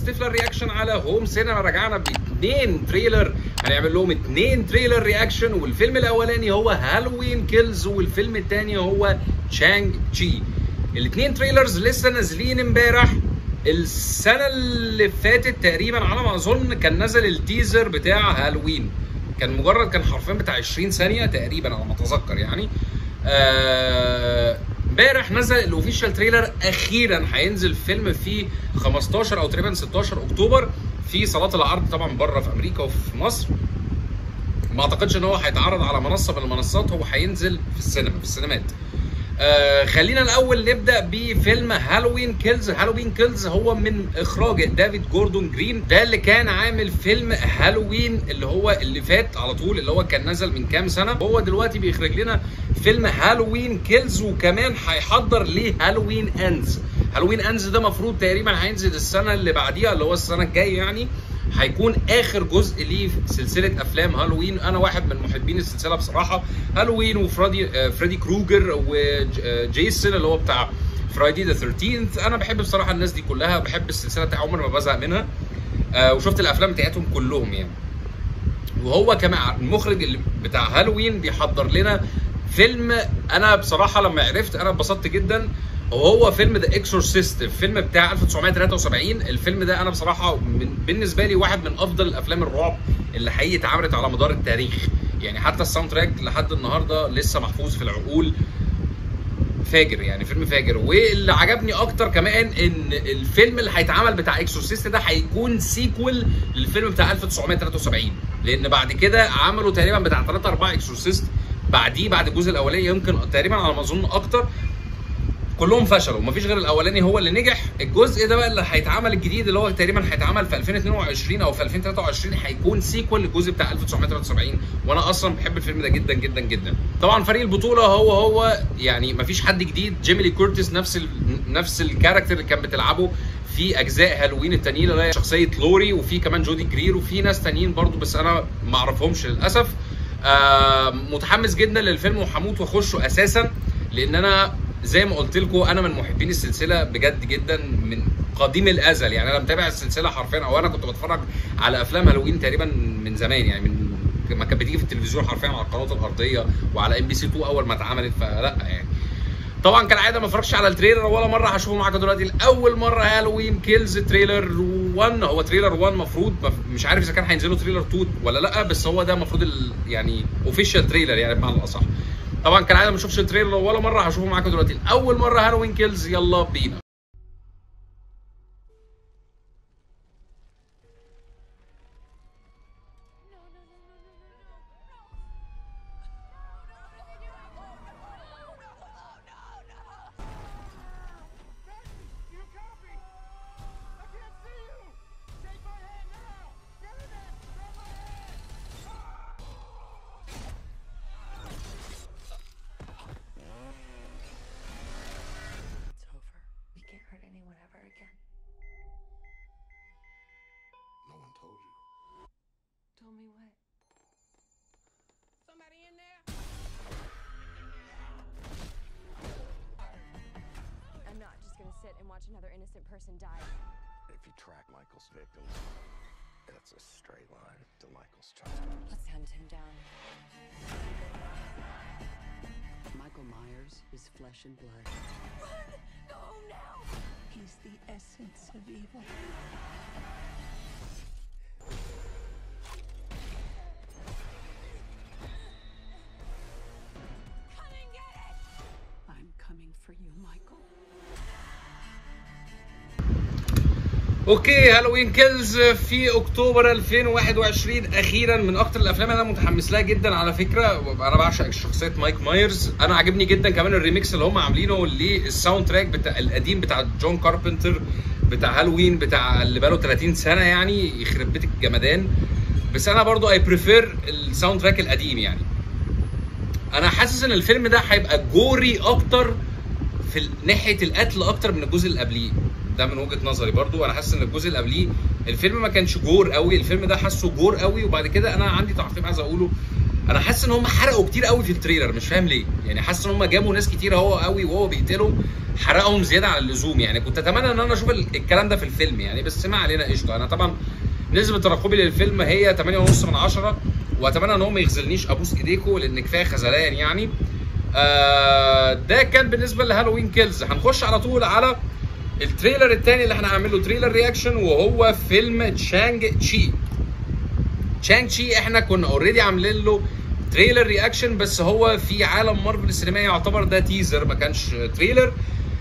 ستيفلر رياكشن على هوم سينما رجعنا باثنين تريلر هنعمل لهم اثنين تريلر رياكشن والفيلم الاولاني هو هالوين كيلز والفيلم الثاني هو تشانج تشي الاثنين تريلرز لسه نازلين امبارح السنه اللي فاتت تقريبا على ما اظن كان نزل التيزر بتاع هالوين كان مجرد كان حرفيا بتاع 20 ثانيه تقريبا على ما اتذكر يعني آه، امبارح نزل الاوفيشال تريلر اخيرا هينزل فيلم في 15 او تقريبا 16 اكتوبر في صالات العرض طبعا بره في امريكا وفي مصر ما اعتقدش ان هو هيتعرض على منصه من المنصات هو هينزل في السينما في السينمات آه خلينا الاول نبدا بفيلم هالوين كيلز هالوين كيلز هو من اخراج دافيد جوردون جرين ده اللي كان عامل فيلم هالوين اللي هو اللي فات على طول اللي هو كان نزل من كام سنه هو دلوقتي بيخرج لنا فيلم هالوين كيلز وكمان هيحضر ليه هالوين اندز هالوين اندز ده مفروض تقريبا هينزل السنه اللي بعديها اللي هو السنه الجايه يعني هيكون اخر جزء ليه في سلسله افلام هالوين انا واحد من محبين السلسله بصراحه هالوين وفريدي آه، فريدي كروجر وجيسون اللي هو بتاع فرايدي ذا 13 انا بحب بصراحه الناس دي كلها بحب السلسله بتاع عمري ما بزهق منها آه، وشفت الافلام بتاعتهم كلهم يعني وهو كمان المخرج اللي بتاع هالوين بيحضر لنا فيلم انا بصراحه لما عرفت انا اتبسطت جدا وهو فيلم ذا اكسورسيست الفيلم بتاع 1973 الفيلم ده انا بصراحه من بالنسبه لي واحد من افضل الافلام الرعب اللي حقيقي اتعملت على مدار التاريخ يعني حتى الساوند تراك لحد النهارده لسه محفوظ في العقول فاجر يعني فيلم فاجر واللي عجبني اكتر كمان ان الفيلم اللي هيتعمل بتاع اكسورسيست ده هيكون سيكوال للفيلم بتاع 1973 لان بعد كده عملوا تقريبا بتاع 3 4 اكسورسيست بعديه بعد الجزء الاولاني يمكن تقريبا على ما اظن اكتر كلهم فشلوا مفيش غير الاولاني هو اللي نجح الجزء ده بقى اللي هيتعمل الجديد اللي هو تقريبا هيتعمل في 2022 او في 2023 هيكون سيكوال للجزء بتاع 1973 وانا اصلا بحب الفيلم ده جدا جدا جدا طبعا فريق البطوله هو هو يعني مفيش حد جديد جيمي لي كورتيس نفس ال... نفس الكاركتر اللي كان بتلعبه في اجزاء هالوين التانيين اللي هي شخصيه لوري وفي كمان جودي جرير وفي ناس تانيين برضو بس انا ما اعرفهمش للاسف آه متحمس جدا للفيلم وهموت واخشه اساسا لان انا زي ما قلت لكم انا من محبين السلسله بجد جدا من قديم الازل يعني انا متابع السلسله حرفيا او انا كنت بتفرج على افلام هالوين تقريبا من زمان يعني من ما كانت بتيجي في التلفزيون حرفيا على القناه الارضيه وعلى ام بي سي 2 اول ما اتعملت فلا يعني طبعا كالعاده ما اتفرجش على التريلر ولا مره هشوفه معاكم دلوقتي لاول مره هالوين كيلز تريلر 1 هو تريلر 1 مفروض مش عارف اذا كان هينزلوا تريلر 2 ولا لا بس هو ده المفروض ال- يعني اوفيشال تريلر يعني بمعنى الاصح طبعا كالعاده ما اشوفش التريلر ولا مره هشوفه معاكم دلوقتي اول مره هالوين كيلز يلا بينا You copy! I can't see you! Take my hand now! Get in there! Grab my hand! It's over. We can't hurt anyone ever again. No one told you. Told me what? Somebody in there? I'm not just gonna sit and watch another innocent person die. If you track Michael's victims, that's a straight line to Michael's child. Let's hunt him down. Michael Myers is flesh and blood. Go now! He's the essence of evil. Come and get it! I'm coming for you, Michael. اوكي هالوين كيلز في اكتوبر 2021 اخيرا من اكتر الافلام اللي انا متحمس لها جدا على فكره انا بعشق شخصيه مايك مايرز انا عاجبني جدا كمان الريميكس اللي هم عاملينه للساوند تراك بتاع القديم بتاع جون كاربنتر بتاع هالوين بتاع اللي بقاله 30 سنه يعني يخرب بيت الجمدان بس انا برضو اي بريفير الساوند تراك القديم يعني انا حاسس ان الفيلم ده هيبقى جوري اكتر في ال- ناحيه القتل اكتر من الجزء اللي قبليه ده من وجهه نظري برضو انا حاسس ان الجزء اللي قبليه الفيلم ما كانش جور قوي الفيلم ده حاسه جور قوي وبعد كده انا عندي تعقيب عايز اقوله انا حاسس ان هم حرقوا كتير قوي في التريلر مش فاهم ليه يعني حاسس ان هم جابوا ناس كتير هو قوي وهو بيقتلهم حرقهم زياده عن اللزوم يعني كنت اتمنى ان انا اشوف ال- الكلام ده في الفيلم يعني بس ما علينا قشطه انا طبعا نسبه ترقبي للفيلم هي 8.5 من 10 واتمنى ان هو ما يخذلنيش ابوس ايديكم لان كفايه خذلان يعني آه ده كان بالنسبه لهالوين كيلز هنخش على طول على التريلر الثاني اللي احنا هنعمل له تريلر رياكشن وهو فيلم تشانج تشي تشانج تشي احنا كنا اوريدي عاملين له تريلر رياكشن بس هو في عالم مارفل السينمائي يعتبر ده تيزر ما كانش تريلر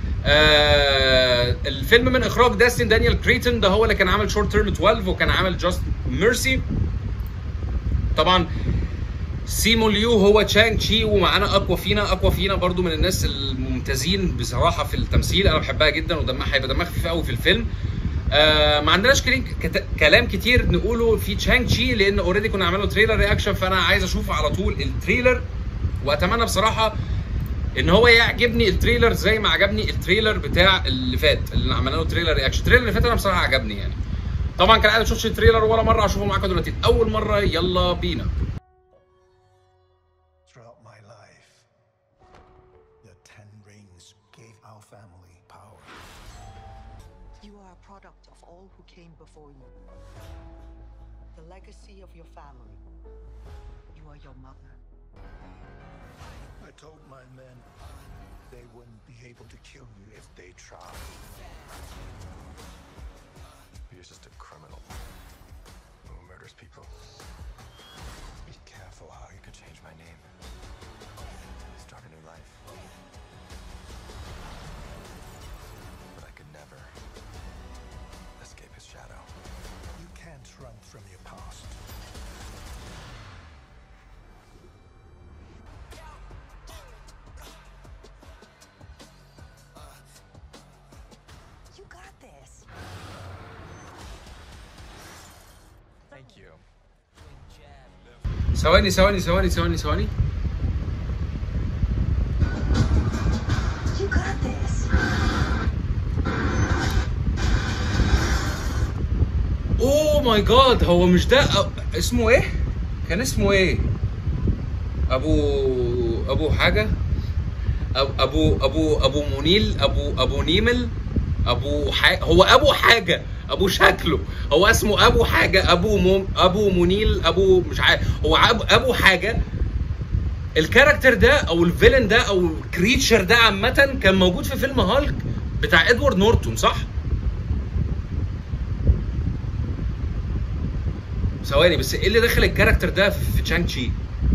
آه الفيلم من اخراج داستن دانيال كريتون ده هو اللي كان عامل شورت تيرم 12 وكان عامل جاست ميرسي طبعا سيمو ليو هو تشانج تشي ومعانا اقوى فينا اقوى فينا برضو من الناس الممتازين بصراحه في التمثيل انا بحبها جدا ودمها هيبقى دمها خفيف قوي في الفيلم آه ما عندناش كلام كت- كلام كتير نقوله في تشانج تشي لان اوريدي كنا عاملين له تريلر رياكشن فانا عايز اشوف على طول التريلر واتمنى بصراحه ان هو يعجبني التريلر زي ما عجبني التريلر بتاع اللي فات اللي عملنا له تريلر رياكشن التريلر اللي فات انا بصراحه عجبني يعني طبعا كان عايز اشوفش التريلر ولا مره هشوفه معاكم دلوقتي اول مره يلا بينا Throughout my life, the Ten Rings gave our family power. You are a product of all who came before you. The legacy of your family. You are your mother. I told my men they wouldn't be able to kill you if they tried. You're just a criminal who murders people. Be careful how you could change my name. Start a new life. But I could never escape his shadow. You can't run from your past. You got this. Thank you. ثواني ثواني ثواني ثواني ثواني You got this. اوه ماي جاد هو مش ده أ- اسمه ايه؟ كان اسمه ايه؟ ابو ابو حاجه أب- ابو ابو ابو منيل ابو ابو نيمل ابو ح... هو ابو حاجه ابو شكله هو اسمه ابو حاجه ابو مم... ابو منيل ابو مش عارف هو ابو, أبو حاجه الكاركتر ده او الفيلن ده او الكريتشر ده عامه كان موجود في فيلم هالك بتاع ادوارد نورتون صح؟ ثواني بس ايه اللي دخل الكاركتر ده في في تشانج تشي؟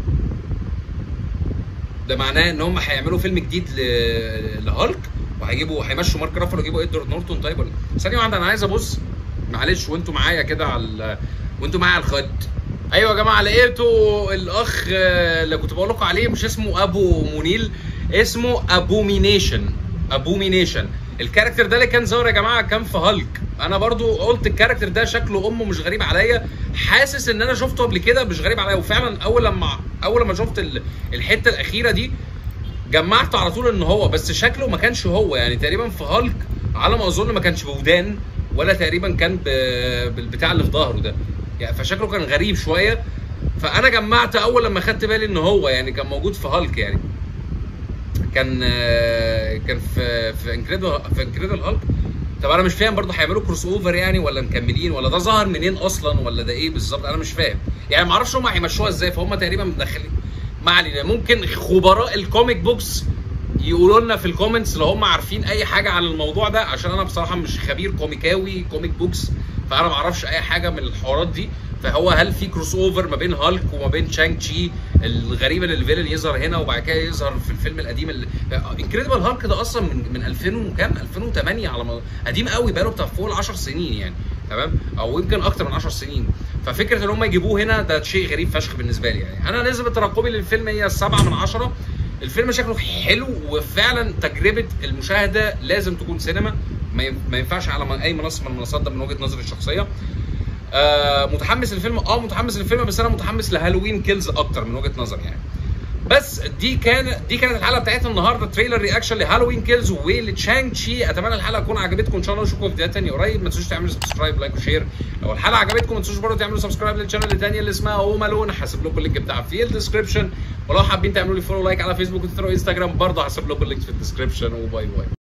ده معناه ان هم هيعملوا فيلم جديد ل... لهالك وهيجيبوا هيمشوا مارك رافل ويجيبوا ادوارد نورتون طيب ولا ثانيه واحده انا عايز ابص معلش وانتوا معايا كده على ال... وانتوا معايا على الخط ايوه يا جماعه لقيتوا الاخ آه، اللي كنت بقول لكم عليه مش اسمه ابو منيل اسمه ابومينيشن ابومينيشن الكاركتر ده اللي كان ظاهر يا جماعه كان في هالك انا برضو قلت الكاركتر ده شكله امه مش غريب عليا حاسس ان انا شفته قبل كده مش غريب عليا وفعلا اول لما اول لما شفت ال- الحته الاخيره دي جمعت على طول ان هو بس شكله ما كانش هو يعني تقريبا في هالك على ما اظن ما كانش بودان ولا تقريبا كان ب- بالبتاع اللي في ظهره ده يعني فشكله كان غريب شويه فانا جمعت اول لما خدت بالي ان هو يعني كان موجود في هالك يعني كان آه، كان في في انكريدل في انكريدل هالك طب انا مش فاهم برضه هيعملوا كروس اوفر يعني ولا مكملين ولا ده ظهر منين اصلا ولا ده ايه بالظبط انا مش فاهم يعني ما اعرفش هم هيمشوها ازاي فهم تقريبا مدخلين ما علينا ممكن خبراء الكوميك بوكس يقولوا لنا في الكومنتس لو هم عارفين اي حاجه عن الموضوع ده عشان انا بصراحه مش خبير كوميكاوي كوميك بوكس فانا ما اعرفش اي حاجه من الحوارات دي فهو هل في كروس اوفر ما بين هالك وما بين شانج تشي الغريب ان الفيلن يظهر هنا وبعد كده يظهر في الفيلم القديم انكريدبل هالك ده اصلا من من 2000 وكام 2008 على ما قديم قوي بقاله بتاع فوق ال 10 سنين يعني تمام او يمكن اكتر من 10 سنين ففكره ان هم يجيبوه هنا ده شيء غريب فشخ بالنسبه لي يعني انا نسبه ترقبي للفيلم هي 7 من 10 الفيلم شكله حلو وفعلا تجربه المشاهده لازم تكون سينما ما ين- ما ينفعش على من- اي منصه من المنصات ده من وجهه نظري الشخصيه آه متحمس للفيلم اه متحمس للفيلم بس انا متحمس لهالوين كيلز اكتر من وجهه نظري يعني بس دي كان دي كانت الحلقه بتاعتنا النهارده تريلر رياكشن لهالوين كيلز ولتشانج تشي اتمنى الحلقه تكون عجبتكم ان شاء الله نشوفكم في فيديوهات تانية قريب ما تنسوش تعملوا سبسكرايب لايك وشير لو الحلقه عجبتكم ما تنسوش برضه تعملوا سبسكرايب للشانل الثانيه اللي اسمها هوم الون هسيب لكم اللينك بتاعها في الديسكربشن ولو حابين تعملوا لي فولو لايك على فيسبوك وتويتر وانستجرام برضه هسيب لكم اللينك في الديسكربشن وباي باي